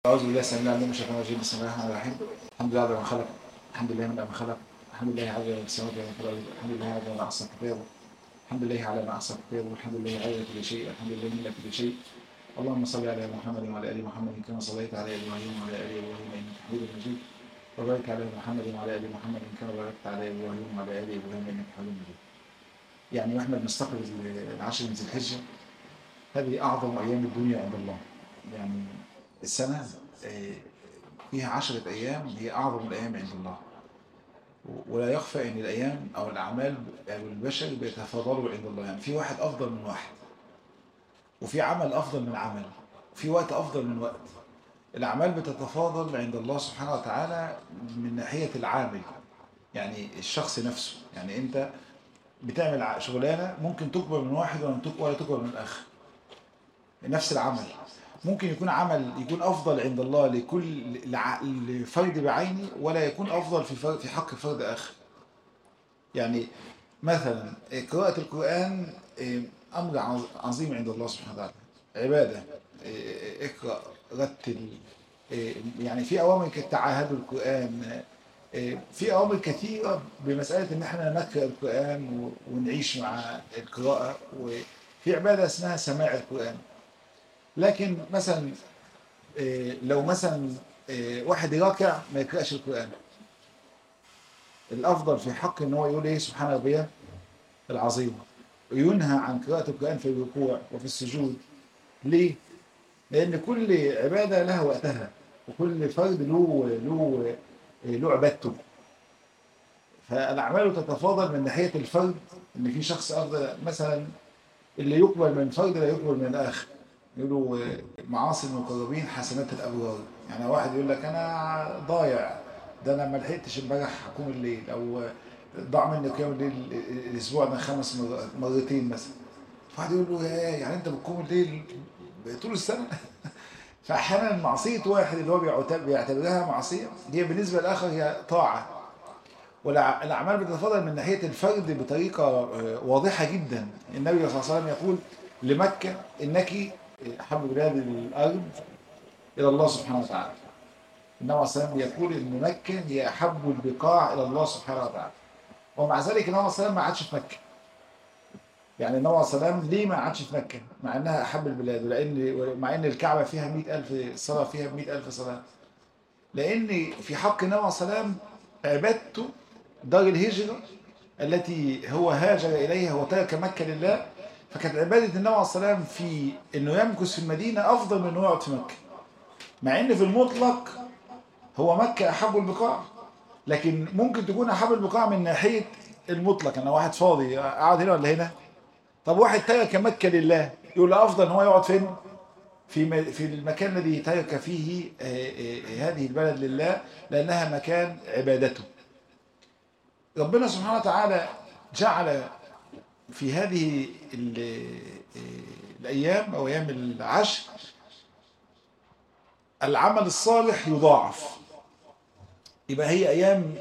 أعوذ بالله السميع العليم من الشيطان الرجيم بسم الله الرحمن الرحيم الحمد لله على ما خلق الحمد لله من ما خلق الحمد لله على ما السماوات وما في الأرض الحمد لله على ما أحسن كتابه الحمد لله على ما أحسن كتابه الحمد لله على كل شيء الحمد لله من كل شيء اللهم صل على محمد وعلى آل محمد كما صليت على إبراهيم وعلى آل إبراهيم إنك حميد مجيد وبارك على محمد وعلى آل محمد كما باركت على إبراهيم وعلى آل إبراهيم إنك حميد مجيد يعني واحنا بنستقبل العشر من ذي الحجة هذه أعظم أيام الدنيا عند الله يعني السنة فيها عشرة أيام هي أعظم الأيام عند الله ولا يخفى أن الأيام أو الأعمال أو البشر بيتفاضلوا عند الله يعني في واحد أفضل من واحد وفي عمل أفضل من عمل وفي وقت أفضل من وقت الأعمال بتتفاضل عند الله سبحانه وتعالى من ناحية العامل يعني الشخص نفسه يعني أنت بتعمل شغلانة ممكن تقبل من واحد ولا تقبل من الآخر نفس العمل ممكن يكون عمل يكون أفضل عند الله لكل لفرد بعينه ولا يكون أفضل في في حق فرد آخر يعني مثلا قراءة القرآن أمر عظيم عند الله سبحانه وتعالى عبادة اقرأ رتل يعني في أوامر كالتعاهد القرآن في أوامر كثيرة بمسألة إن احنا نقرأ القرآن ونعيش مع القراءة وفي عبادة اسمها سماع القرآن لكن مثلا لو مثلا واحد راكع ما يقرأش القرآن الأفضل في حق إن هو يقول إيه سبحان ربي العظيم وينهى عن قراءة القرآن في الركوع وفي السجود ليه؟ لأن كل عبادة لها وقتها وكل فرد له له له عبادته فالأعمال تتفاضل من ناحية الفرد إن في شخص أفضل مثلا اللي يقبل من فرد لا يقبل من الآخر يقولوا معاصي المقربين حسنات الابرار يعني واحد يقول لك انا ضايع ده انا ما لحقتش امبارح اقوم الليل او ضاع مني قيام الليل الاسبوع ده خمس مرات مرتين مثلا فواحد يقول له يا يعني انت بتقوم الليل طول السنه فاحيانا معصيه واحد اللي هو بيعتبرها معصيه هي بالنسبه للاخر هي طاعه والاعمال بتتفاضل من ناحيه الفرد بطريقه واضحه جدا النبي صلى الله عليه وسلم يقول لمكه انك أحب بلاد الأرض إلى الله سبحانه وتعالى النبي عليه الصلاة يقول إن مكة هي أحب البقاع إلى الله سبحانه وتعالى ومع ذلك النبي عليه الصلاة ما عادش في مكة يعني النبي عليه الصلاة ليه ما عادش في مكة مع إنها أحب البلاد ولأن مع إن الكعبة فيها مئة ألف صلاة فيها مئة ألف صلاة لأن في حق النبي عليه الصلاة عبادته دار الهجرة التي هو هاجر إليها وترك مكة لله فكانت عبادة النبي عليه الصلاة في انه يمكث في المدينة افضل من انه يقعد في مكة مع ان في المطلق هو مكة احب البقاع لكن ممكن تكون احب البقاع من ناحية المطلق انا واحد فاضي اقعد هنا ولا هنا طب واحد ترك مكة لله يقول له افضل ان هو يقعد فين في في المكان الذي ترك فيه هذه البلد لله لانها مكان عبادته ربنا سبحانه وتعالى جعل في هذه الأيام أو أيام العشر العمل الصالح يضاعف يبقى هي أيام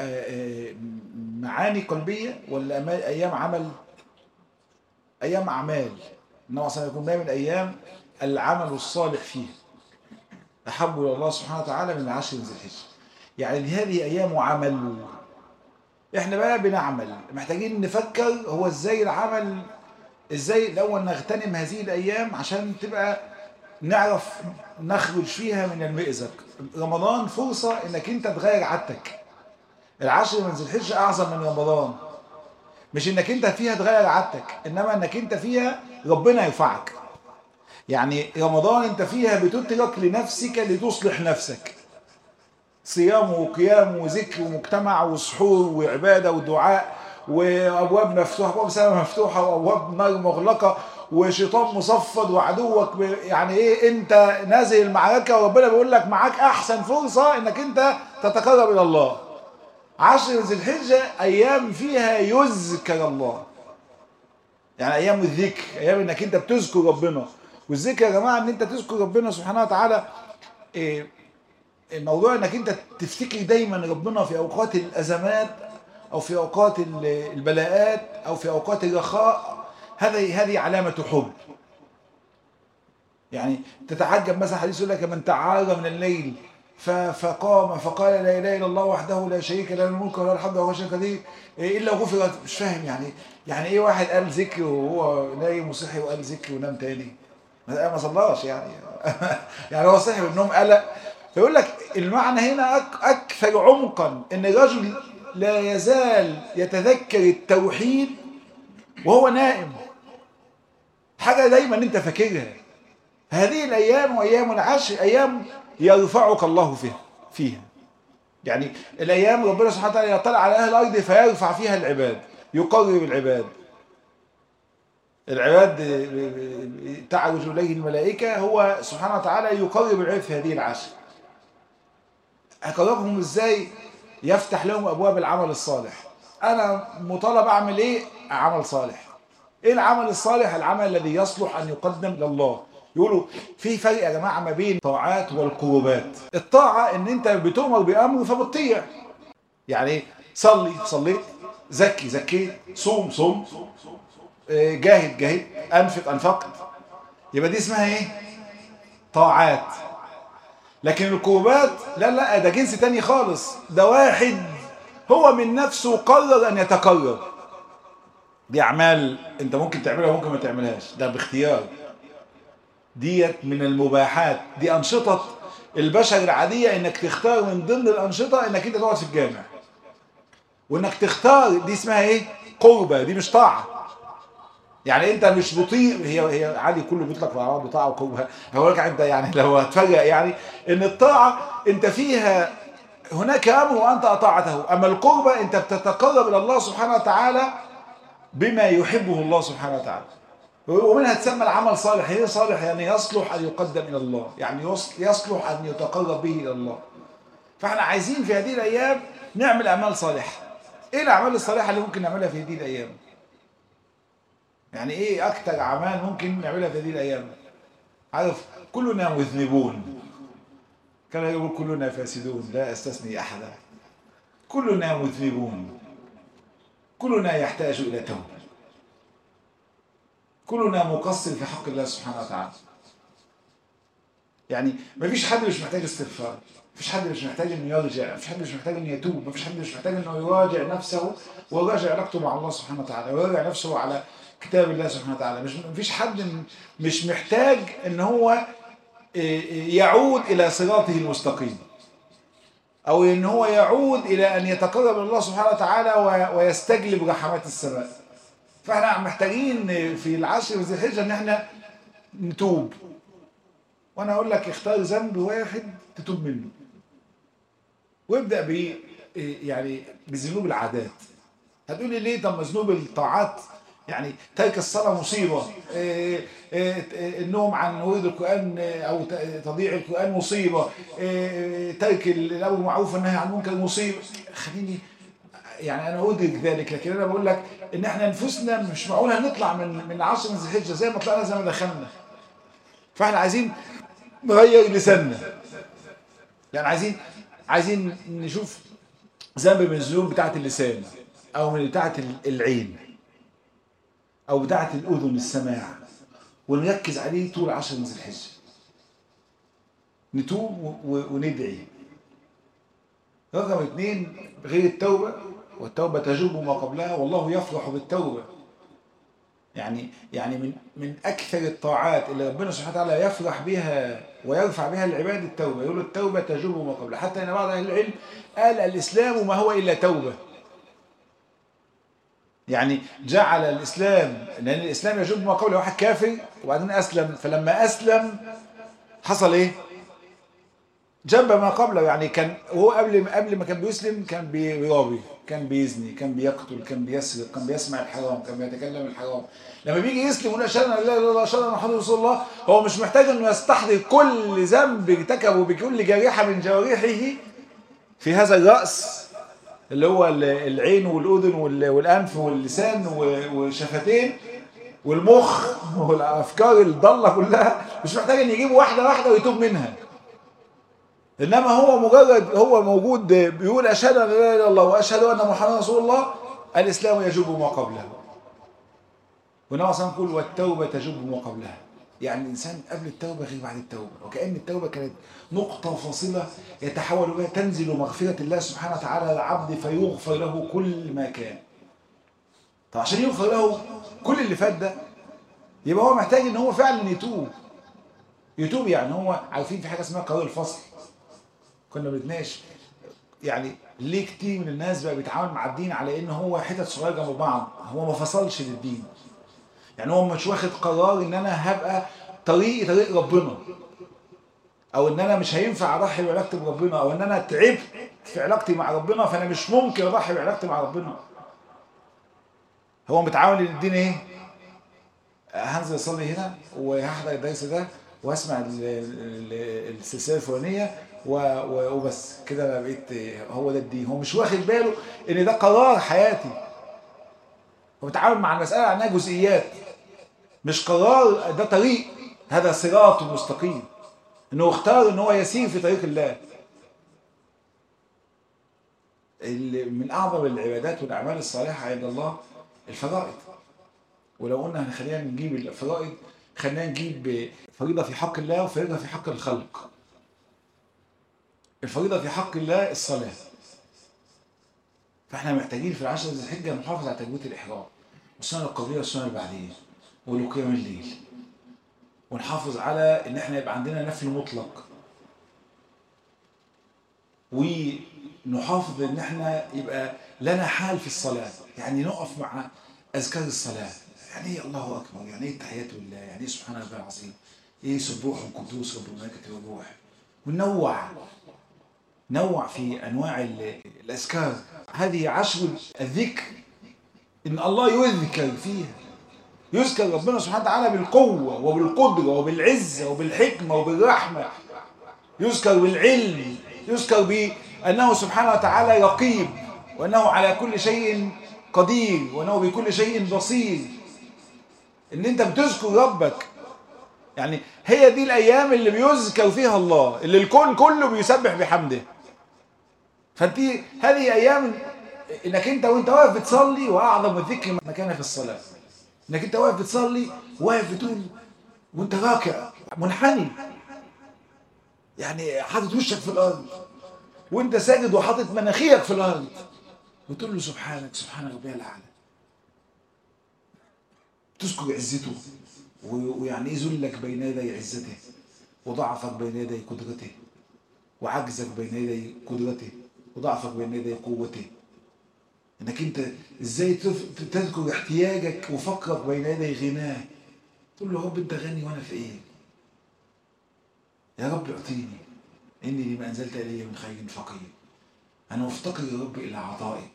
معاني قلبية ولا أيام عمل أيام أعمال إنما أصلا يكون دايما أيام العمل الصالح فيها أحب إلى الله سبحانه وتعالى من عشر ذي الحجة يعني هذه أيام عمل احنا بقى بنعمل محتاجين نفكر هو ازاي العمل ازاي الاول نغتنم هذه الايام عشان تبقى نعرف نخرج فيها من المئزق رمضان فرصة انك انت تغير عادتك العشر من ذي الحجة اعظم من رمضان مش انك انت فيها تغير عادتك انما انك انت فيها ربنا يرفعك يعني رمضان انت فيها بتترك لنفسك لتصلح نفسك صيام وقيام وذكر ومجتمع وسحور وعبادة ودعاء وأبواب مفتوحة أبواب سماء مفتوحة وأبواب نار مغلقة وشيطان مصفد وعدوك يعني إيه أنت نازل المعركة وربنا بيقول لك معاك أحسن فرصة إنك أنت تتقرب إلى الله عشر ذي الحجة أيام فيها يذكر الله يعني أيام الذكر أيام إنك أنت بتذكر ربنا والذكر يا جماعة إن أنت تذكر ربنا سبحانه وتعالى إيه الموضوع انك انت تفتكر دايما ربنا في اوقات الازمات او في اوقات البلاءات او في اوقات الرخاء هذه هذه علامة حب يعني تتعجب مثلا حديث يقول لك من تعار من الليل فقام فقال لا اله الا الله وحده لا شريك له الملك وله الحمد وهو شيء قدير الا غفرت مش فاهم يعني يعني ايه واحد قال ذكر وهو نايم وصحي وقال ذكر ونام تاني ما صلاش يعني يعني هو صحي من النوم قلق فيقول لك المعنى هنا اكثر عمقا ان الرجل لا يزال يتذكر التوحيد وهو نائم حاجه دايما انت فاكرها هذه الايام وايام العشر ايام يرفعك الله فيها فيها يعني الايام ربنا سبحانه وتعالى يطلع على اهل الارض فيرفع فيها العباد يقرب العباد العباد تعرج اليه الملائكه هو سبحانه وتعالى يقرب العباد في هذه العشر هيقربهم ازاي يفتح لهم ابواب العمل الصالح انا مطالب اعمل ايه عمل صالح ايه العمل الصالح العمل الذي يصلح ان يقدم لله يقولوا في فرق يا جماعه ما بين الطاعات والقربات الطاعه ان انت بتؤمر بامر فبتطيع يعني صلي صليت زكي زكيت صوم صوم جاهد جاهد انفق انفقت يبقى دي اسمها ايه طاعات لكن القربات لا لا ده جنس تاني خالص ده واحد هو من نفسه قرر ان يتقرب دي اعمال انت ممكن تعملها وممكن ما تعملهاش ده باختيار ديت من المباحات دي أنشطة البشر العادية انك تختار من ضمن الأنشطة انك انت تقعد في الجامع وانك تختار دي اسمها ايه قربة دي مش طاعة يعني انت مش بطيء هي هي عادي كله بيطلق في بعض بطاعة وقربة هقول لك انت يعني لو هتفرق يعني ان الطاعة انت فيها هناك امر وانت اطاعته اما القربة انت بتتقرب الى الله سبحانه وتعالى بما يحبه الله سبحانه وتعالى ومنها تسمى العمل صالح هي صالح يعني يصلح أن يقدم إلى الله يعني يصلح أن يتقرب به إلى الله فاحنا عايزين في هذه الأيام نعمل أعمال صالحة إيه الأعمال الصالحة اللي ممكن نعملها في هذه الأيام يعني إيه أكتر أعمال ممكن نعملها في هذه الأيام عارف كلنا مذنبون كان يقول كلنا فاسدون لا أستثني أحدا كلنا مذنبون كلنا يحتاج إلى توبة كلنا مقصر في حق الله سبحانه وتعالى يعني ما فيش حد مش محتاج استغفار مفيش حد مش محتاج انه يرجع مفيش حد مش محتاج انه يتوب مفيش حد مش محتاج انه يراجع نفسه ويراجع علاقته مع الله سبحانه وتعالى ويراجع نفسه على كتاب الله سبحانه وتعالى مش مفيش حد مش محتاج ان هو يعود الى صراطه المستقيم او ان هو يعود الى ان يتقرب الى الله سبحانه وتعالى ويستجلب رحمات السماء فاحنا محتاجين في العشر ذي الحجه ان احنا نتوب وانا اقول لك اختار ذنب واحد تتوب منه وابدا ب يعني بذنوب العادات هتقولي ليه طب ذنوب الطاعات يعني ترك الصلاة مصيبة إيه إيه النوم عن ورد القرآن أو تضييع القرآن مصيبة إيه ترك الأمر المعروف والنهي عن المنكر مصيبة خليني يعني أنا أدرك ذلك لكن أنا بقول لك إن إحنا نفوسنا مش معقول هنطلع من من عشر من ذي الحجة زي ما طلعنا زي ما دخلنا فإحنا عايزين نغير لساننا يعني عايزين عايزين نشوف ذنب من الذنوب بتاعة اللسان أو من بتاعة العين أو بتاعة الأذن السماع ونركز عليه طول عشر من ذي الحجة نتوب وندعي رقم اثنين غير التوبة والتوبة تجوب ما قبلها والله يفرح بالتوبة يعني يعني من من أكثر الطاعات اللي ربنا سبحانه وتعالى يفرح بها ويرفع بها العباد التوبة يقول التوبة تجوب ما قبلها حتى أن بعض أهل العلم قال الإسلام ما هو إلا توبة يعني جعل الإسلام لأن الإسلام يجوب ما قبله واحد كافر وبعدين أسلم فلما أسلم حصل إيه؟ جنب ما قبله يعني كان هو قبل قبل ما كان بيسلم كان بيرابي كان بيزني كان بيقتل كان بيسرق كان بيسمع الحرام كان بيتكلم الحرام لما بيجي يسلم ويقول اشهد ان لا اله الا الله اشهد ان محمد رسول الله هو مش محتاج انه يستحضر كل ذنب ارتكبه بكل جريحه من جوارحه في هذا الراس اللي هو العين والاذن والانف واللسان والشفتين والمخ والافكار الضاله كلها مش محتاج ان يجيب واحده واحده ويتوب منها انما هو مجرد هو موجود بيقول اشهد ان لا اله الا الله واشهد ان محمدا رسول الله الاسلام يجب ما قبله والنبي صلى الله عليه وسلم يقول والتوبه تجب ما قبلها يعني الإنسان قبل التوبة غير بعد التوبة وكأن التوبة كانت نقطة فاصلة يتحول بها تنزل مغفرة الله سبحانه وتعالى على العبد فيغفر له كل ما كان طب عشان يغفر له كل اللي فات ده يبقى هو محتاج ان هو فعلا يتوب يتوب يعني هو عارفين في حاجة اسمها قرار الفصل كنا بنتناقش يعني ليه كتير من الناس بقى بيتعامل مع الدين على ان هو حتت صغيره جنب بعض هو ما فصلش للدين يعني هو مش واخد قرار ان انا هبقى طريقي طريق ربنا او ان انا مش هينفع اضحي بعلاقتي بربنا او ان انا تعبت في علاقتي مع ربنا فانا مش ممكن اضحي بعلاقتي مع ربنا هو متعامل ان الدين ايه هنزل اصلي هنا وهحضر الدرس ده واسمع ال- ال- السلسله الفلانيه و- و- وبس كده انا بقيت هو ده الدين هو مش واخد باله ان ده قرار حياتي هو بيتعامل مع المساله عنها جزئيات مش قرار ده طريق هذا صراط مستقيم انه اختار ان هو يسير في طريق الله ال- من اعظم العبادات والاعمال الصالحه عند الله الفرائض ولو قلنا خلينا نجيب الفرائض خلينا نجيب فريضه في حق الله وفريضه في حق الخلق الفريضه في حق الله الصلاه فاحنا محتاجين في العشر ذي الحجه نحافظ على تجويد الاحرام والسنه القبليه والسنه البعديه ولقيام الليل ونحافظ على ان احنا يبقى عندنا نفل مطلق ونحافظ ان احنا يبقى لنا حال في الصلاه يعني نقف مع اذكار الصلاه يعني ايه الله اكبر يعني ايه التحيات لله يعني ايه سبحان الله العظيم ايه سبوح قدوس رب الملائكه والروح وننوع نوع في انواع ال- الاذكار هذه عشر الذكر ان الله يذكر فيها يذكر ربنا سبحانه وتعالى بالقوة وبالقدرة وبالعزة وبالحكمة وبالرحمة يذكر بالعلم يذكر بأنه سبحانه وتعالى رقيب وأنه على كل شيء قدير وأنه بكل شيء بصير إن أنت بتذكر ربك يعني هي دي الأيام اللي بيذكر فيها الله اللي الكون كله بيسبح بحمده فأنت هذه أيام إنك أنت وأنت واقف بتصلي وأعظم الذكر مكانها في الصلاة انك انت واقف بتصلي واقف بتقول وانت راكع منحني يعني حاطط وشك في الارض وانت ساجد وحاطط مناخيرك في الارض وتقول له سبحانك سبحان ربي الاعلى تذكر عزته و- ويعني ايه ذلك بين يدي عزته وضعفك بين يدي قدرته وعجزك بين يدي قدرته وضعفك بين يدي قوته انك انت ازاي تف- تذكر احتياجك وفقرك بين يدي غناه تقول له يا رب انت غني وانا في ايه يا رب اعطيني اني لما انزلت الي من خير فقير انا مفتقر يا رب الى عطائك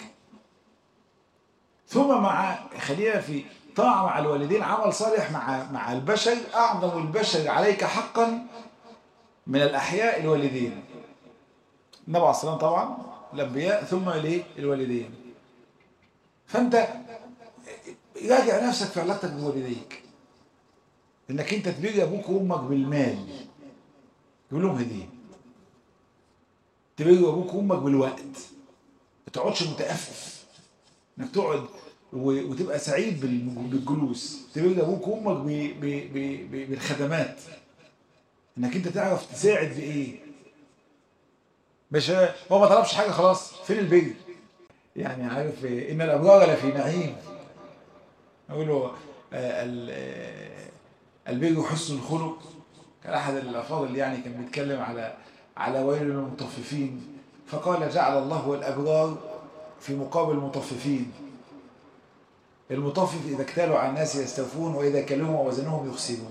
ثم مع خلينا في طاعة مع الوالدين عمل صالح مع مع البشر أعظم البشر عليك حقا من الأحياء الوالدين النبي عليه الصلاة والسلام طبعا الأنبياء ثم إليه الوالدين فانت راجع نفسك في علاقتك بوالديك انك انت تبيع ابوك وامك بالمال يقول لهم هديه تبيع ابوك وامك بالوقت ما تقعدش متأفف انك تقعد و- وتبقى سعيد بالم- بالجلوس تبيع ابوك وامك ب- ب- ب- ب- بالخدمات انك انت تعرف تساعد في ايه مش هو ما طلبش حاجه خلاص فين البر يعني عارف إيه، ان الابرار لفي نعيم يقولوا آه، ال- آه، البر حسن الخلق كان احد الافاضل يعني كان بيتكلم على على ويل للمطففين فقال جعل الله الابرار في مقابل المطففين المطفف اذا اكتالوا على الناس يستوفون واذا كلوهم ووزنهم يخسرون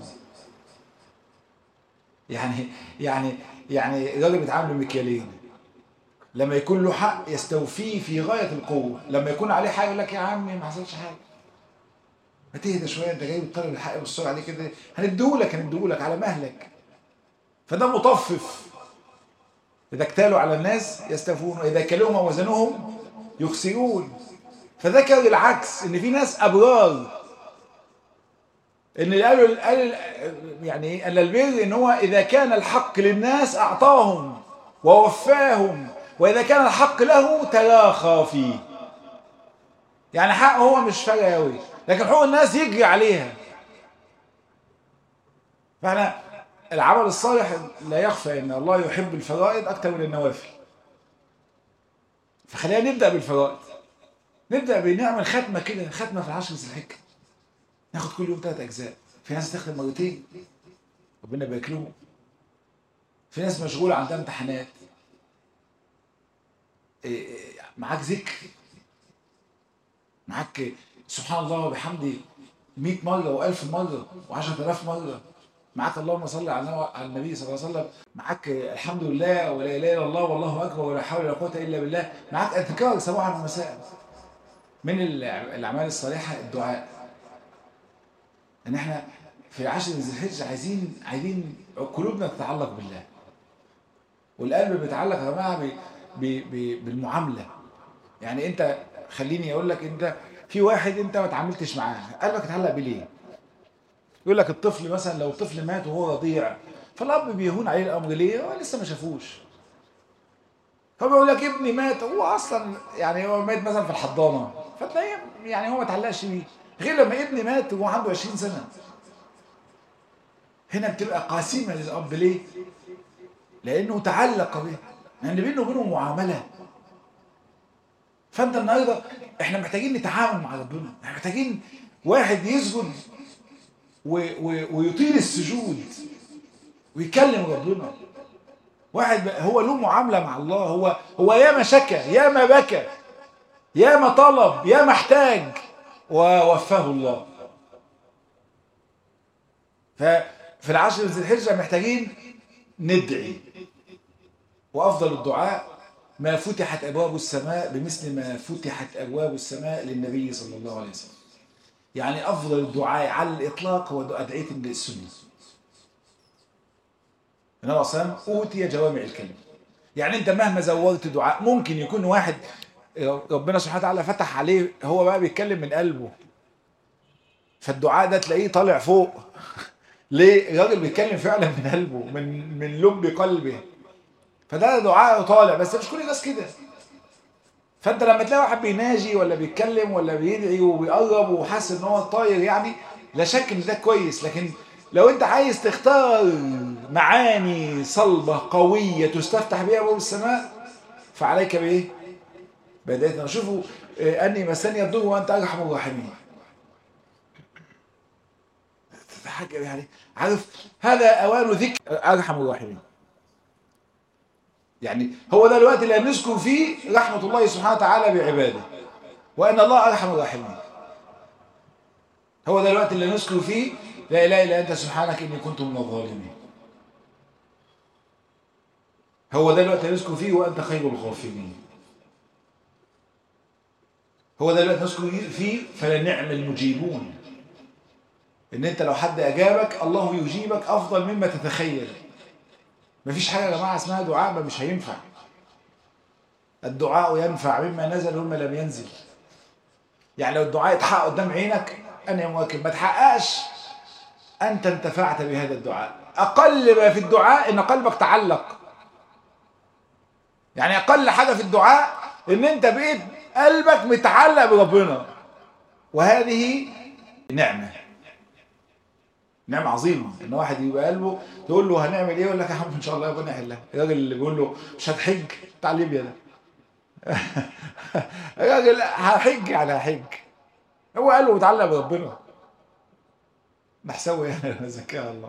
يعني يعني يعني الراجل بيتعامل بمكيالين لما يكون له حق يستوفيه في غاية القوة لما يكون عليه حق يقول لك يا عمي ما حصلش حاجة ما تهدى شوية انت جاي بتطلب الحق بالسرعة عليه كده هنديهولك هنديهولك على مهلك فده مطفف إذا اكتالوا على الناس يستوفون وإذا كلوهم ووزنهم يخسرون فذكر العكس ان في ناس ابرار ان قالوا قال يعني إيه؟ ان البر ان هو اذا كان الحق للناس اعطاهم ووفاهم واذا كان الحق له تلاخى فيه يعني حقه هو مش فارق قوي لكن حقوق الناس يجري عليها فاحنا العمل الصالح لا يخفى ان الله يحب الفرائض اكثر من النوافل فخلينا نبدا بالفرائض نبدا بنعمل ختمه كده ختمه في العشر ذي الحجه ناخد كل يوم ثلاث اجزاء في ناس تختم مرتين ربنا يبارك لهم في ناس مشغوله عندها امتحانات إيه إيه معاك ذكر معاك سبحان الله وبحمده 100 مره و1000 مره و10000 مره معاك اللهم صل على النبي صلى الله عليه وسلم معاك الحمد لله ولا اله الا الله والله اكبر ولا حول ولا قوه الا بالله معاك اذكار صباحا ومساء من الاعمال الصالحه الدعاء ان احنا في عشر ذي الحجه عايزين عايزين قلوبنا تتعلق بالله والقلب بيتعلق يا جماعه ب- ب- ب- بالمعامله يعني انت خليني اقول لك انت في واحد انت ما اتعاملتش معاه قلبك اتعلق بيه ليه؟ يقول لك الطفل مثلا لو الطفل مات وهو رضيع فالاب بيهون عليه الامر ليه؟ هو لسه ما شافوش فبيقول لك ابني مات هو اصلا يعني هو مات مثلا في الحضانه فتلاقيه يعني هو ما اتعلقش بيه غير لما ابني مات وهو عنده 20 سنه هنا بتبقى قاسمه للاب ليه؟ لانه تعلق به لان بينه وبينه معامله فانت النهارده احنا محتاجين نتعامل مع ربنا احنا محتاجين واحد يسجد و... و... ويطيل السجود ويكلم ربنا واحد بقى هو له معامله مع الله هو هو ياما شكى ياما بكى ياما طلب ياما احتاج ووفاه الله ففي العشر ذي الحجه محتاجين ندعي وافضل الدعاء ما فتحت ابواب السماء بمثل ما فتحت ابواب السماء للنبي صلى الله عليه وسلم يعني افضل الدعاء على الاطلاق هو ادعيه السنه النبي صلى الله عليه وسلم اوتي جوامع الكلم يعني انت مهما زودت دعاء ممكن يكون واحد ربنا سبحانه وتعالى فتح عليه هو بقى بيتكلم من قلبه فالدعاء ده تلاقيه طالع فوق ليه الراجل بيتكلم فعلا من قلبه من من لب قلبه فده دعاء طالع بس مش كل الناس كده فانت لما تلاقي واحد بيناجي ولا بيتكلم ولا بيدعي وبيقرب وحاسس ان هو طاير يعني لا شك ان ده كويس لكن لو انت عايز تختار معاني صلبة قوية تستفتح بها ابواب السماء فعليك بايه؟ بدايتنا شوفوا آه، اني مسني الضر وانت ارحم الراحمين حاجة يعني عارف هذا اوان ذكر ارحم الراحمين يعني هو ده الوقت اللي هنذكر فيه رحمة الله سبحانه وتعالى بعباده وأن الله أرحم الراحمين هو ده الوقت اللي نذكر فيه لا إله إلا أنت سبحانك إني كنت من الظالمين هو ده الوقت اللي نذكر فيه وأنت خير الغافرين هو ده الوقت نذكر فيه فلنعم المجيبون إن أنت لو حد أجابك الله يجيبك أفضل مما تتخيل مفيش حاجة يا جماعة اسمها دعاء ما مش هينفع الدعاء ينفع مما نزل ومما لم ينزل يعني لو الدعاء اتحقق قدام عينك أنا مواكب ما تحققش أنت انتفعت بهذا الدعاء أقل ما في الدعاء إن قلبك تعلق يعني أقل حاجة في الدعاء إن أنت بقيت قلبك متعلق بربنا وهذه نعمة نعمة عظيمة ان واحد يبقى قلبه تقول له هنعمل ايه يقول لك يا عم ان شاء الله ربنا يحلها الراجل اللي بيقول له مش هتحج بتاع ليبيا ده الراجل هحج يعني هحج هو قلبه متعلق بربنا محسوي يعني ذكاء الله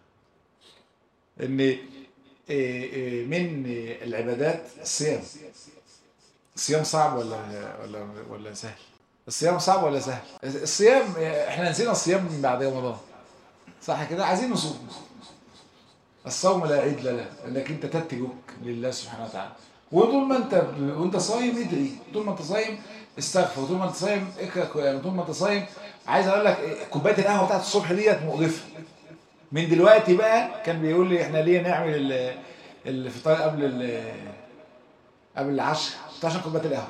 ان إيه إيه من العبادات الصيام الصيام صعب ولا ولا ولا سهل الصيام صعب ولا سهل الصيام احنا نسينا الصيام من بعد رمضان صح كده عايزين نصوم الصوم لا عيد له انك انت تتجك لله سبحانه وتعالى وطول ما انت وانت صايم ادعي طول ما انت صايم استغفر طول ما انت صايم اقرا قران طول ما انت صايم عايز اقول لك كوبايه القهوه بتاعت الصبح ديت مقرفه من دلوقتي بقى كان بيقول لي احنا ليه نعمل ال- الفطار قبل ال- قبل العشاء عشان كوبايه القهوه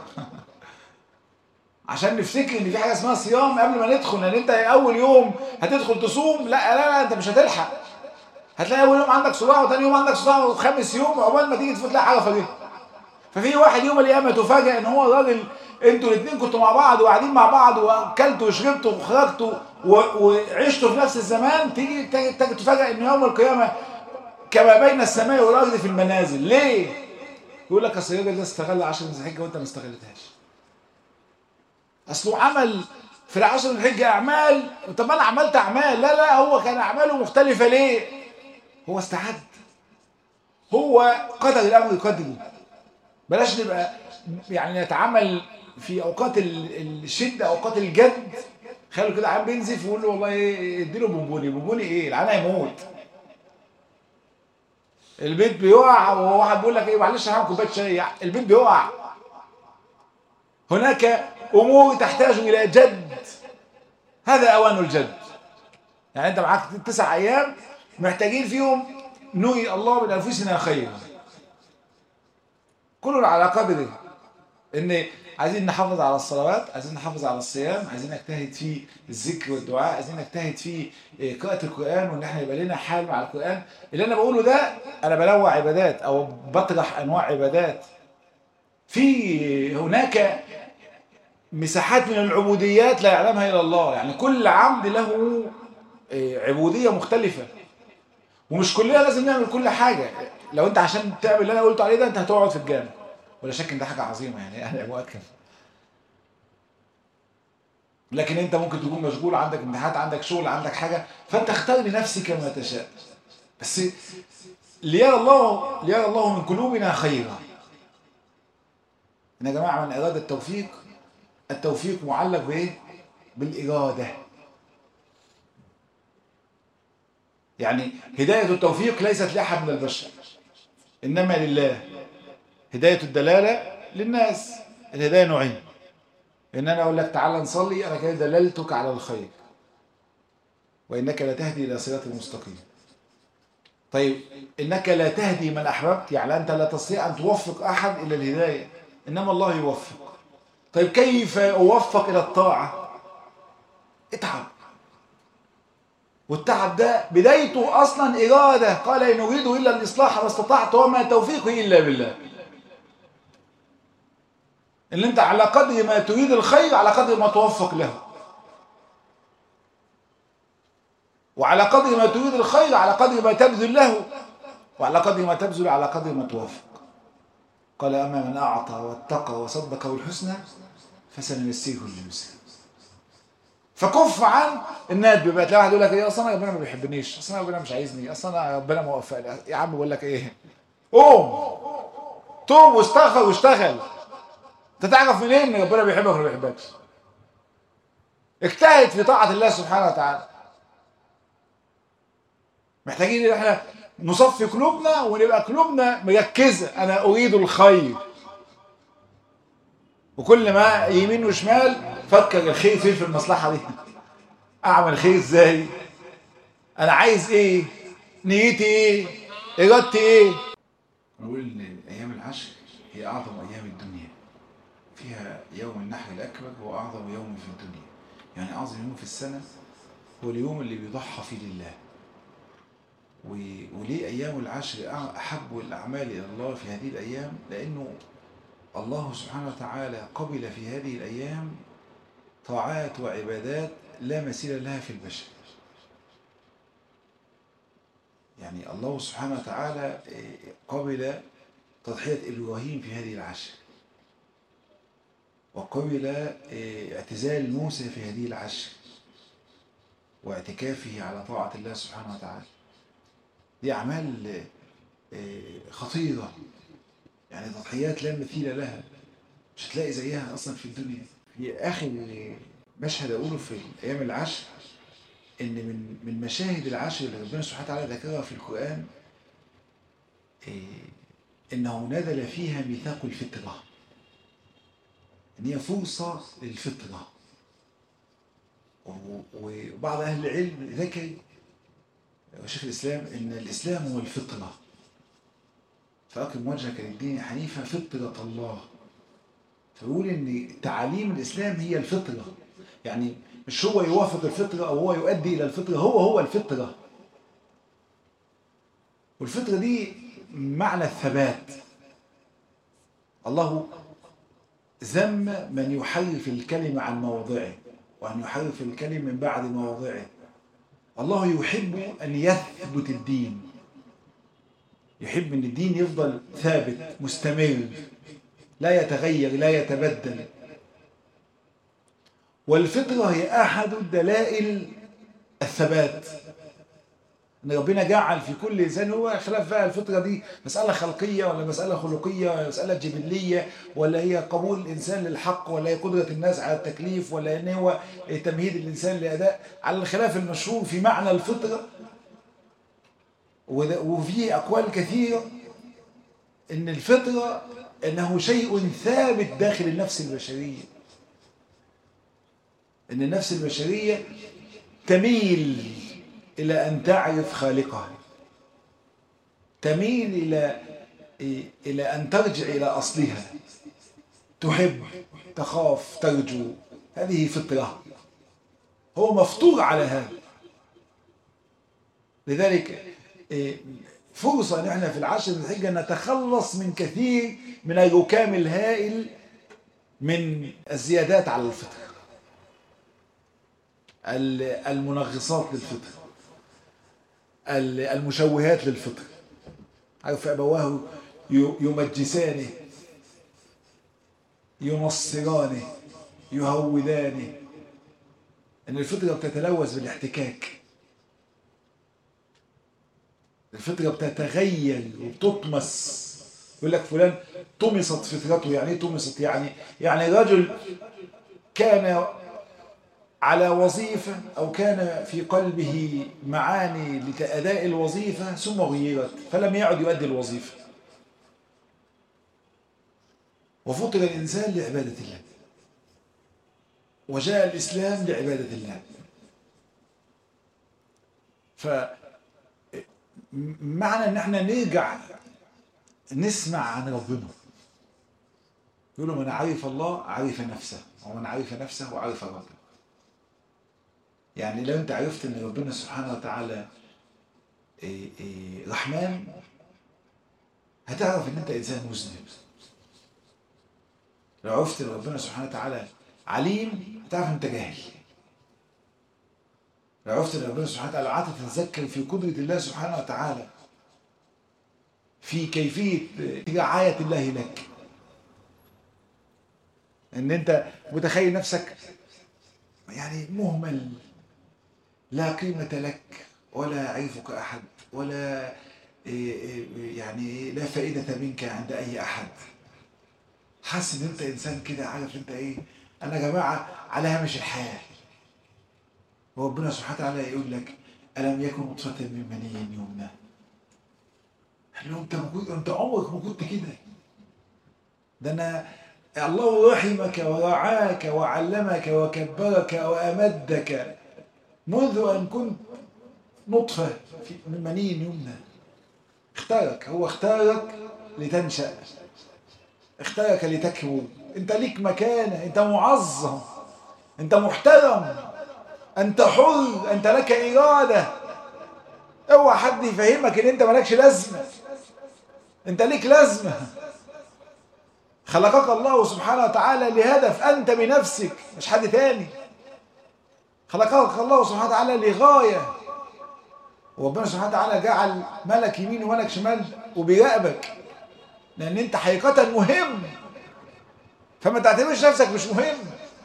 عشان نفتكر ان في حاجه اسمها صيام قبل ما ندخل لان انت اول يوم هتدخل تصوم لا لا لا انت مش هتلحق هتلاقي اول يوم عندك صداع وثاني يوم عندك صداع وخامس يوم عقبال ما تيجي تلاقي حاجه فاضيه ففي واحد يوم القيامه تفاجئ ان هو الراجل انتوا الاثنين كنتوا مع بعض وقاعدين مع بعض واكلتوا وشربتوا وخرجتوا و- وعشتوا في نفس الزمان تيجي تيجي تيجي تفاجئ ان يوم القيامه كما بين السماء والارض في المنازل ليه؟ يقول لك اصل الراجل ده استغل 10 ذي الحجه وانت ما استغلتهاش اصله عمل في العشر ذي الحجه اعمال طب انا عملت اعمال لا لا هو كان اعماله مختلفه ليه؟ هو استعد هو قدر الامر قدره بلاش نبقى يعني نتعامل في اوقات ال- الشده اوقات الجد خلوا كده عم بينزف ويقول له والله ايه اديله بونبوني بونبوني ايه العيان هيموت البيت بيقع وواحد بيقول لك ايه معلش هعمل كوبايه شاي البيت بيقع هناك امور تحتاج الى جد هذا اوان الجد يعني انت معاك تسع ايام محتاجين فيهم نوي الله من انفسنا خيرا كل على قدره ان عايزين نحافظ على الصلوات عايزين نحافظ على الصيام عايزين نجتهد في الذكر والدعاء عايزين نجتهد في إيه، قراءة القرآن وان احنا يبقى لنا حال مع القرآن اللي انا بقوله ده انا بنوع عبادات او بطرح انواع عبادات في هناك مساحات من العبوديات لا يعلمها الا الله يعني كل عبد له إيه، عبودية مختلفة ومش كلنا لازم نعمل كل حاجة لو انت عشان تعمل اللي انا قلت عليه ده انت هتقعد في الجامع ولا شك ان ده حاجة عظيمة يعني انا مؤكد لكن انت ممكن تكون مشغول عندك امتحانات عندك شغل عندك حاجة فانت اختار لنفسك ما تشاء بس ليرى الله ليرى الله من قلوبنا خيرا ان يا جماعة من اراد التوفيق التوفيق معلق بايه بالإرادة يعني هداية التوفيق ليست لأحد من البشر إنما لله هداية الدلالة للناس الهداية نوعين إن أنا أقول لك تعالى نصلي أنا كده دللتك على الخير وإنك لا تهدي إلى صراط مستقيم طيب إنك لا تهدي من أحببت يعني أنت لا تستطيع أن توفق أحد إلى الهداية إنما الله يوفق طيب كيف أوفق إلى الطاعة اتعب والتعب ده بدايته أصلا إرادة قال إن أريد إلا الإصلاح ما استطعت وما توفيقي إلا بالله إن أنت على قدر ما تريد الخير على قدر ما توفق له وعلى قدر ما تريد الخير على قدر ما تبذل له وعلى قدر ما تبذل على قدر ما توفق قال أما من أعطى واتقى وصدق بالحسنى فسنيسره لليسر فكف عن الندب بقى تلاقي واحد يقول لك ايه اصل انا ربنا ما بيحبنيش اصل انا ربنا مش عايزني اصل انا ربنا ما وفقني يا عم بقول لك ايه قوم توب واستغفر واشتغل انت تعرف منين ان ربنا بيحبك ولا ما بيحبكش اجتهد في طاعه الله سبحانه وتعالى محتاجين ان احنا نصفي قلوبنا ونبقى قلوبنا مركزه انا اريد الخير وكل ما يمين وشمال فكر الخير فين في المصلحة دي اعمل خير ازاي انا عايز ايه نيتي ايه ارادتي ايه نقول ان ايام العشر هي اعظم ايام الدنيا فيها يوم النحر الاكبر هو اعظم يوم في الدنيا يعني اعظم يوم في السنة هو اليوم اللي بيضحى فيه لله و- وليه ايام العشر احب الاعمال الى الله في هذه الايام لانه الله سبحانه وتعالى قبل في هذه الأيام طاعات وعبادات لا مثيل لها في البشر يعني الله سبحانه وتعالى قبل تضحية إبراهيم في هذه العشر وقبل اعتزال موسى في هذه العشر واعتكافه على طاعة الله سبحانه وتعالى دي أعمال خطيرة يعني تضحيات لا مثيل لها مش هتلاقي زيها اصلا في الدنيا في اخر مشهد اقوله في ايام العشر ان من من مشاهد العشر اللي ربنا سبحانه وتعالى ذكرها في القران إيه انه نزل فيها ميثاق الفطره ان هي فرصه للفطره وبعض اهل العلم ذكر شيخ الاسلام ان الاسلام هو الفطره فأقم وجهك للدين حنيفا فطرة الله فيقول ان تعاليم الإسلام هي الفطرة يعني مش هو يوافق الفطرة أو هو يؤدي إلى الفطرة هو هو الفطرة والفطرة دي معنى الثبات الله ذم من يحرف الكلمة عن مواضعه وأن يحرف الكلمة من بعد مواضعه الله يحب أن يثبت الدين يحب أن الدين يفضل ثابت مستمر لا يتغير لا يتبدل والفطرة هي أحد دلائل الثبات ان ربنا جعل في كل انسان هو خلاف بقى الفطره دي مساله خلقيه ولا مساله خلقيه ولا مساله جبليه ولا هي قبول الانسان للحق ولا هي قدره الناس على التكليف ولا ان هو تمهيد الانسان لاداء على الخلاف المشهور في معنى الفطره وفي اقوال كثيره ان الفطره انه شيء ثابت داخل النفس البشريه ان النفس البشريه تميل إلى أن تعرف خالقها تميل إلى إلى أن ترجع إلى أصلها تحب تخاف ترجو هذه فطرة هو مفطور على هذا لذلك فرصة نحن في العشر الحجة نتخلص من كثير من الركام الهائل من الزيادات على الفطر المنغصات للفطر المشوهات للفطر عارف أبواه يمجسانه ينصرانه يهودانه ان الفطرة بتتلوث بالاحتكاك الفطرة بتتغير وبتطمس يقول لك فلان طمست فطرته يعني ايه طمست يعني يعني رجل كان على وظيفة أو كان في قلبه معاني لأداء الوظيفة ثم غيرت فلم يعد يؤدي الوظيفة وفطر الإنسان لعبادة الله وجاء الإسلام لعبادة الله فمعنى ان احنا نرجع نسمع عن ربنا يقولوا من عرف الله عرف نفسه ومن عرف نفسه عرف ربه يعني لو انت عرفت ان ربنا سبحانه وتعالى إيه إيه رحمن هتعرف ان انت انسان مذنب لو عرفت ان ربنا سبحانه وتعالى عليم هتعرف ان انت جاهل لو عرفت ان ربنا سبحانه وتعالى قعدت تتذكر في قدرة الله سبحانه وتعالى في كيفية رعاية الله لك ان انت متخيل نفسك يعني مهمل لا قيمة لك ولا يعرفك أحد ولا يعني لا فائدة منك عند أي أحد حاسس إن أنت إنسان كده عارف أنت إيه أنا يا جماعة على هامش الحياة وربنا سبحانه وتعالى يقول لك ألم يكن نطفة من مني يمنى قال له أنت موجود أنت عمرك ما كنت كده ده أنا الله رحمك ورعاك وعلمك وكبرك وأمدك منذ أن كنت نطفة من مني يمنى اختارك هو اختارك لتنشأ اختارك لتكبر انت ليك مكانة انت معظم انت محترم انت حر انت لك إرادة اوعى حد يفهمك ان انت مالكش لازمة انت ليك لازمة خلقك الله سبحانه وتعالى لهدف انت بنفسك مش حد تاني خلقك الله سبحانه وتعالى لغاية وربنا سبحانه وتعالى جعل ملك يمين وملك شمال وبيراقبك لأن أنت حقيقة مهم فما تعتبرش نفسك مش مهم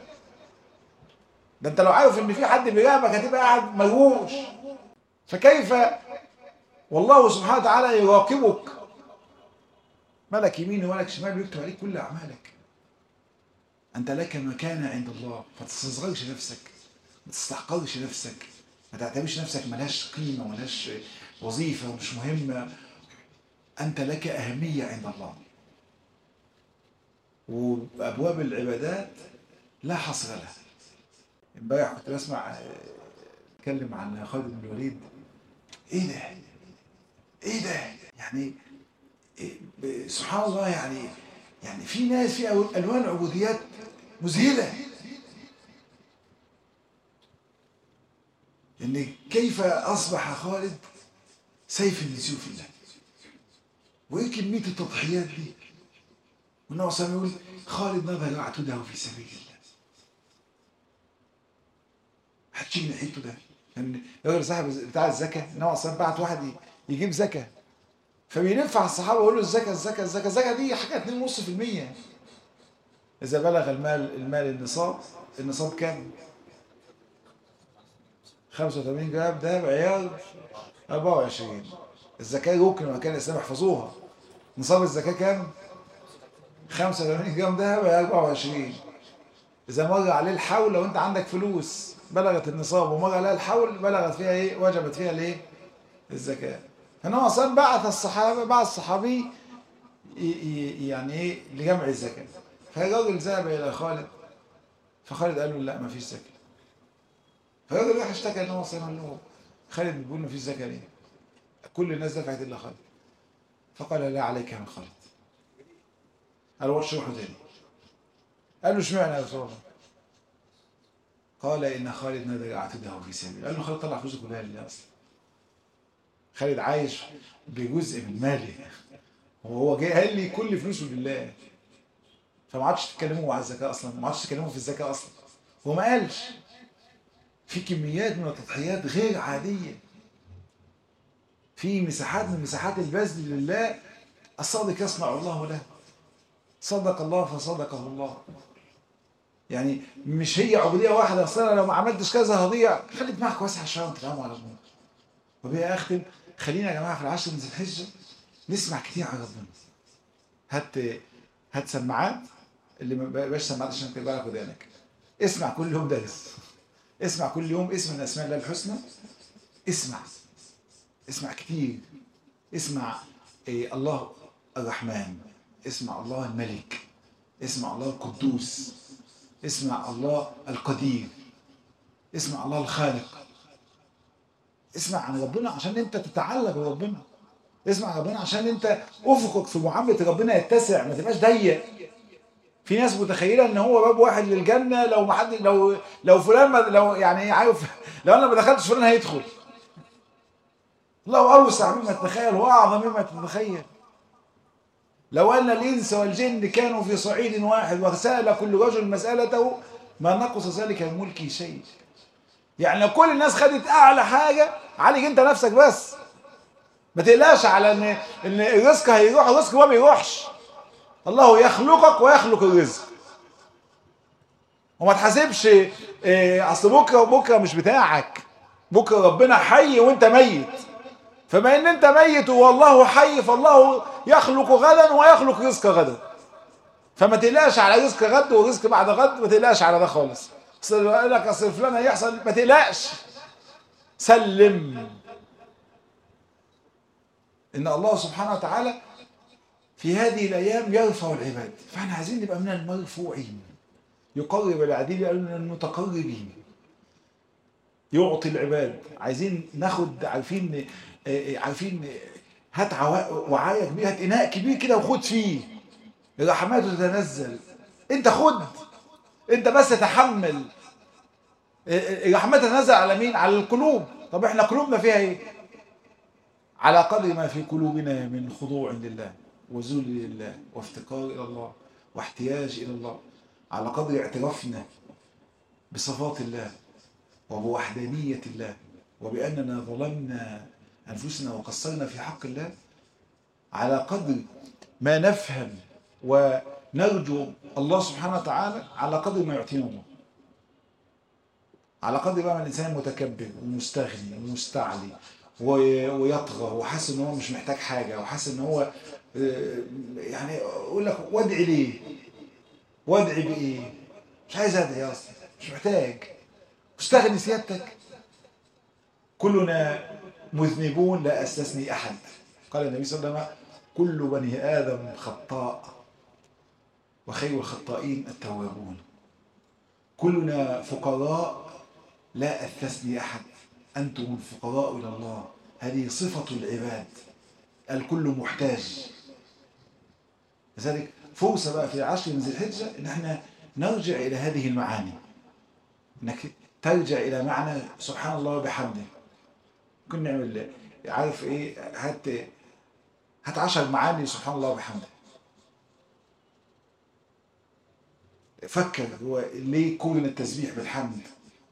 ده أنت لو عارف إن في حد بيراقبك هتبقى قاعد ملوش فكيف والله سبحانه وتعالى يراقبك ملك يمين وملك شمال بيكتب عليك كل أعمالك أنت لك مكانة عند الله فتستصغرش نفسك ما تستحقرش نفسك ما تعتبرش نفسك ملهاش قيمة ملهاش وظيفة ومش مهمة أنت لك أهمية عند الله وأبواب العبادات لا حصر لها امبارح كنت بسمع اتكلم عن خالد بن الوليد ايه ده ايه ده يعني إيه سبحان الله يعني يعني في ناس في الوان عبوديات مذهله ان كيف اصبح خالد سيف من سيوف الله وايه كميه التضحيات دي والنبي صلى الله عليه وسلم يقول خالد نظر عتده في سبيل الله هتشيل من حيته ده يعني الراجل صاحب بتاع الزكاه النبي صلى الله عليه وسلم بعت واحد يجيب زكاه فبيلف على الصحابه ويقول له الزكاه الزكاه الزكاه الزكاه دي حاجه 2.5% اذا بلغ المال المال النصاب النصاب كام 85 جرام ده بعيار 24 الزكاه يمكن لما كان الاسلام يحفظوها نصاب الزكاه كام 85 جرام ده بعيار 24 اذا مر عليه الحول لو انت عندك فلوس بلغت النصاب ومر عليها الحول بلغت فيها ايه وجبت فيها الايه الزكاه فانما اصلا بعث الصحابه بعث الصحابي يعني ايه لجمع الزكاه فالراجل ذهب الى خالد فخالد قال له لا ما فيش زكاه فالراجل راح اشتكى النبي صلى الله عليه وسلم خالد بيقول ما فيش زكاه ليه؟ كل الناس دفعت الا خالد فقال لا عليك من خالد قال له اشرحه تاني قال له اشمعنى يا رسول الله؟ قال ان خالد نذر اعتده في سبيل قال له خالد طلع فلوسه كلها لله اصلا خالد عايش بجزء من ماله وهو جاي قال لي كل فلوسه لله فما عادش تتكلموا على الزكاه اصلا ما عادش تتكلموا في الزكاه اصلا هو ما قالش في كميات من التضحيات غير عاديه في مساحات من مساحات البذل لله الصادق يصنع الله له صدق الله فصدقه الله يعني مش هي عبوديه واحده اصل انا لو ما عملتش كذا هضيع خلي دماغك واسعه شويه وتفهموا على الموضوع وبيا اختم خلينا يا جماعه في العشر من ذي الحجه نسمع كتير على ربنا هات هات سماعات اللي ما بقاش سماعات عشان تبقى لك ودانك اسمع كل يوم درس اسمع كل يوم اسم من اسماء الله الحسنى اسمع اسمع كتير اسمع إيه الله الرحمن اسمع الله الملك اسمع الله القدوس اسمع الله القدير اسمع الله الخالق اسمع عن ربنا عشان انت تتعلق بربنا اسمع ربنا عشان انت افقك في معامله ربنا يتسع ما تبقاش ضيق في ناس متخيله ان هو باب واحد للجنه لو ما حد لو لو فلان ما لو يعني عارف لو انا ما دخلتش فلان هيدخل الله اوسع مما تتخيل واعظم مما تتخيل لو ان الانس والجن كانوا في صعيد واحد وسال كل رجل مسالته ما نقص ذلك من ملكي شيء يعني لو كل الناس خدت اعلى حاجه عالج انت نفسك بس ما تقلقش على ان ان الرزق هيروح الرزق ما بيروحش الله يخلقك ويخلق الرزق وما تحاسبش إيه اصل بكره وبكره مش بتاعك بكره ربنا حي وانت ميت فما ان انت ميت والله حي فالله يخلق غدا ويخلق رزق غدا فما تقلقش على رزق غد ورزق بعد غد ما تقلقش على ده خالص اصل قال لك اصل فلان هيحصل ما تقلقش سلم ان الله سبحانه وتعالى في هذه الايام يرفع العباد فاحنا عايزين نبقى من المرفوعين يقرب العديد من المتقربين يعطي العباد عايزين ناخد عارفين عارفين هات وعايه كبير هات اناء كبير كده وخد فيه الرحمات تتنزل انت خد انت بس تحمل الرحمات تتنزل على مين على القلوب طب احنا قلوبنا فيها ايه على قدر ما في قلوبنا من خضوع لله وذل لله وافتقار الى الله واحتياج الى الله على قدر اعترافنا بصفات الله وبوحدانية الله وبأننا ظلمنا أنفسنا وقصرنا في حق الله على قدر ما نفهم ونرجو الله سبحانه وتعالى على قدر ما يعطينا الله على قدر ما الإنسان متكبر ومستغني ومستعلي ويطغى وحاسس ان هو مش محتاج حاجه وحاسس ان هو يعني يقول لك وادعي ليه؟ وادعي بايه؟ مش عايز ادعي اصلا مش محتاج مستغني سيادتك كلنا مذنبون لا استثني احد قال النبي صلى الله عليه وسلم كل بني ادم خطاء وخير الخطائين التوابون كلنا فقراء لا استثني احد أنتم الفقراء إلى الله هذه صفة العباد الكل محتاج لذلك فرصة بقى في العشر من ذي الحجة إن احنا نرجع إلى هذه المعاني إنك ترجع إلى معنى سبحان الله وبحمده كنا نعمل عارف إيه هات هات عشر معاني سبحان الله وبحمده فكر هو ليه كون التسبيح بالحمد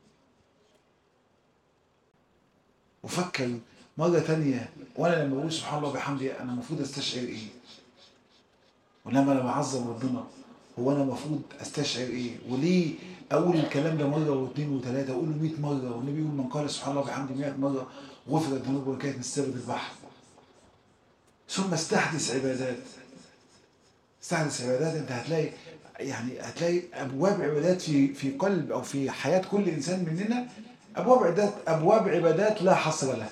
وفكر مرة تانية وانا لما بقول سبحان الله وبحمده انا المفروض استشعر ايه ولما انا بعظم ربنا هو انا المفروض استشعر ايه وليه اقول الكلام ده مره واثنين وثلاثه اقوله 100 مره والنبي يقول من قال سبحان الله وبحمده 100 مره غفرت ذنوبه وكانت مستبد البحر ثم استحدث عبادات استحدث عبادات انت هتلاقي يعني هتلاقي ابواب عبادات في في قلب او في حياه كل انسان مننا ابواب عبادات ابواب عبادات لا حصر لها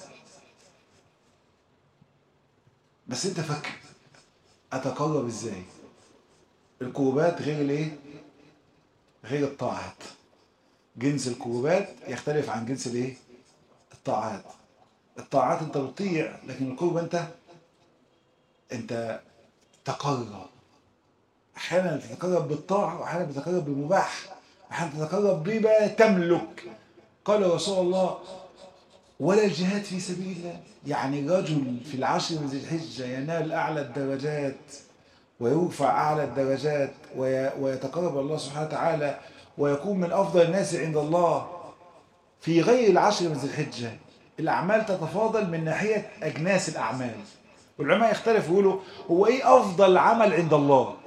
بس انت فكر اتقرب ازاي القربات غير الايه غير الطاعات جنس القربات يختلف عن جنس الايه الطاعات الطاعات انت بتطيع لكن القرب انت انت تقرب احيانا تتقرب بالطاعه واحيانا تتقرب بالمباح احيانا تتقرب بما تملك قال رسول الله ولا الجهاد في سبيل الله يعني رجل في العشر من ذي الحجه ينال اعلى الدرجات ويرفع اعلى الدرجات ويتقرب الله سبحانه وتعالى ويكون من افضل الناس عند الله في غير العشر من ذي الحجه الاعمال تتفاضل من ناحيه اجناس الاعمال والعلماء يختلفوا يقولوا هو ايه افضل عمل عند الله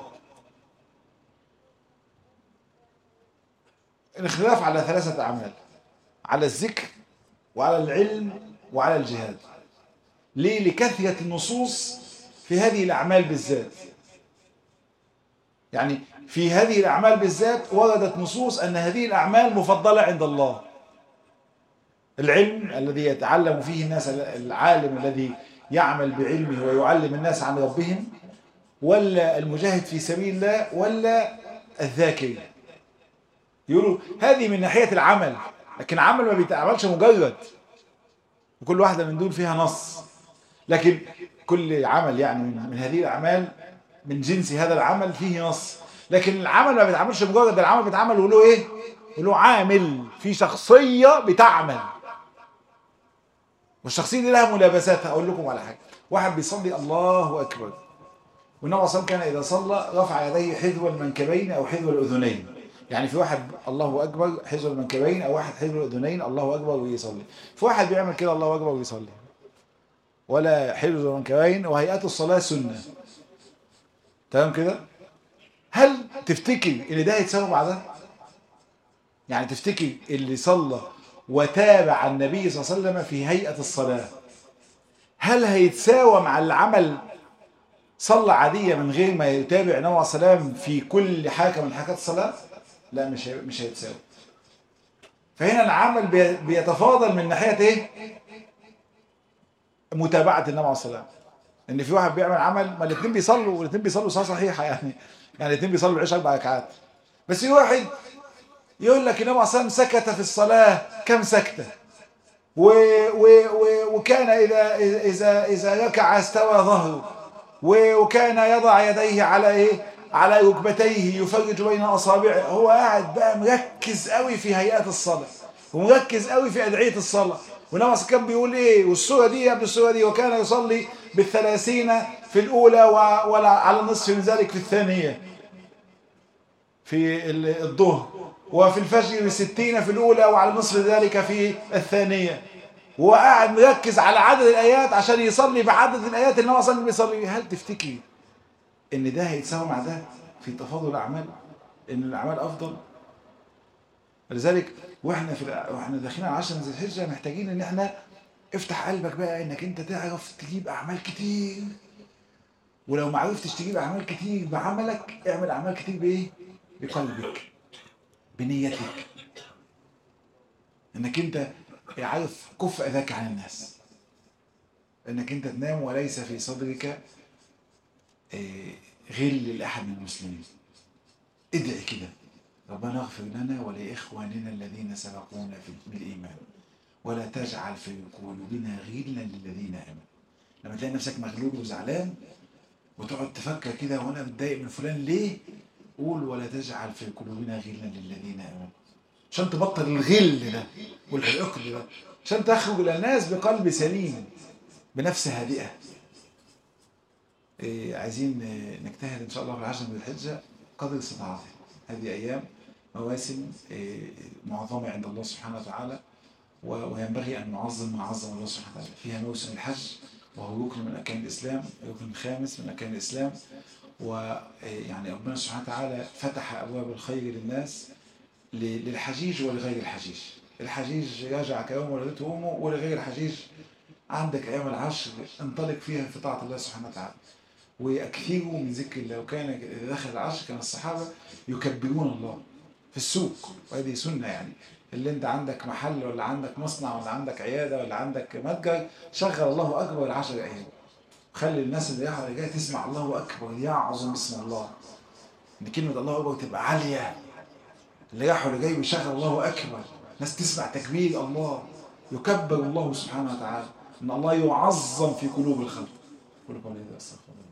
الاختلاف على ثلاثة أعمال على الذكر وعلى العلم وعلى الجهاد ليه لكثرة النصوص في هذه الأعمال بالذات يعني في هذه الأعمال بالذات وردت نصوص أن هذه الأعمال مفضلة عند الله العلم الذي يتعلم فيه الناس العالم الذي يعمل بعلمه ويعلم الناس عن ربهم ولا المجاهد في سبيل الله ولا الذاكر يقولوا هذه من ناحية العمل لكن عمل ما بيتعملش مجرد وكل واحدة من دول فيها نص لكن كل عمل يعني من, من هذه الأعمال من جنس هذا العمل فيه نص لكن العمل ما بيتعملش مجرد العمل بيتعمل وله ايه وله عامل في شخصية بتعمل والشخصية دي لها ملابسات هقول لكم على حاجة واحد بيصلي الله أكبر والنبي صلى كان إذا صلى رفع يديه حذو المنكبين أو حذو الأذنين يعني في واحد الله أكبر حذو المنكبين أو واحد حذو الأذنين الله أكبر ويصلي في واحد بيعمل كده الله أكبر ويصلي ولا حذو المنكبين وهيئات الصلاة سنة تمام كده هل تفتكر ان ده يتساوي مع ده يعني تفتكر اللي صلى وتابع النبي صلى الله عليه وسلم في هيئة الصلاة هل هيتساوى مع العمل صلى عادية من غير ما يتابع النبي عليه السلام في كل حاجة من حاجات الصلاة لا مش مش هيتساوي فهنا العمل بيتفاضل من ناحية ايه متابعة النبي عليه السلام ان في واحد بيعمل عمل ما الاثنين بيصلوا والاثنين بيصلوا صلاه صحيحه يعني يعني الاثنين بيصلوا العشاء اربع ركعات بس في واحد يقول لك النبي عليه الصلاه سكت في الصلاه كم سكته و و و وكان اذا اذا اذا ركع استوى ظهره وكان يضع يديه على ايه على ركبتيه يفرج بين اصابعه هو قاعد بقى مركز قوي في هيئات الصلاه ومركز قوي في ادعيه الصلاه والنبي كان بيقول ايه والسوره دي قبل السوره دي وكان يصلي بالثلاثين في الأولى وعلى النصف من ذلك في الثانية في الظهر وفي الفجر بالستين في الأولى وعلى نصف ذلك في الثانية وقاعد مركز على عدد الآيات عشان يصلي بعدد الآيات اللي هو أصلا بيصلي هل تفتكري إن ده هيتساوي مع ده في تفاضل الأعمال إن الأعمال أفضل لذلك واحنا في واحنا داخلين على 10 ذي الحجه محتاجين ان احنا افتح قلبك بقى انك انت تعرف تجيب اعمال كتير ولو ما عرفتش تجيب اعمال كتير بعملك اعمل اعمال كتير بايه بقلبك بنيتك انك انت عارف كف اذاك عن الناس انك انت تنام وليس في صدرك غل لاحد من المسلمين ادعي كده ربنا اغفر لنا ولاخواننا الذين سبقونا بالايمان ولا تجعل في قلوبنا غلا للذين امنوا لما تلاقي نفسك مغلوب وزعلان وتقعد تفكر كده وانا متضايق من فلان ليه قول ولا تجعل في قلوبنا غلا للذين امنوا عشان تبطل الغل ده والحقد ده عشان تخرج الى الناس بقلب سليم بنفس هادئه إيه عايزين نجتهد ان شاء الله في العشر من الحجه قدر استطاعتنا هذه أيام مواسم معظمة عند الله سبحانه وتعالى وينبغي أن نعظم ما عظم الله سبحانه وتعالى فيها موسم الحج وهو ركن من أركان الإسلام ركن خامس من أركان الإسلام ويعني ربنا سبحانه وتعالى فتح أبواب الخير للناس للحجيج ولغير الحجيج الحجيج يرجع كيوم ولدته أمه ولغير الحجيج عندك أيام العشر انطلق فيها في طاعة الله سبحانه وتعالى وأكثروا من ذكر الله وكان إذا دخل العشر كان الصحابة يكبرون الله في السوق وهذه سنة يعني اللي انت عندك محل ولا عندك مصنع ولا عندك عيادة ولا عندك متجر شغل الله أكبر العشر أيام خلي الناس اللي رايحة جاية تسمع الله أكبر يعظم اسم الله إن كلمة الله أكبر تبقى عالية اللي رايح واللي جاي بيشغل الله أكبر ناس تسمع تكبير الله يكبر الله سبحانه وتعالى إن الله يعظم في قلوب الخلق قولوا قولي هذا أستغفر الله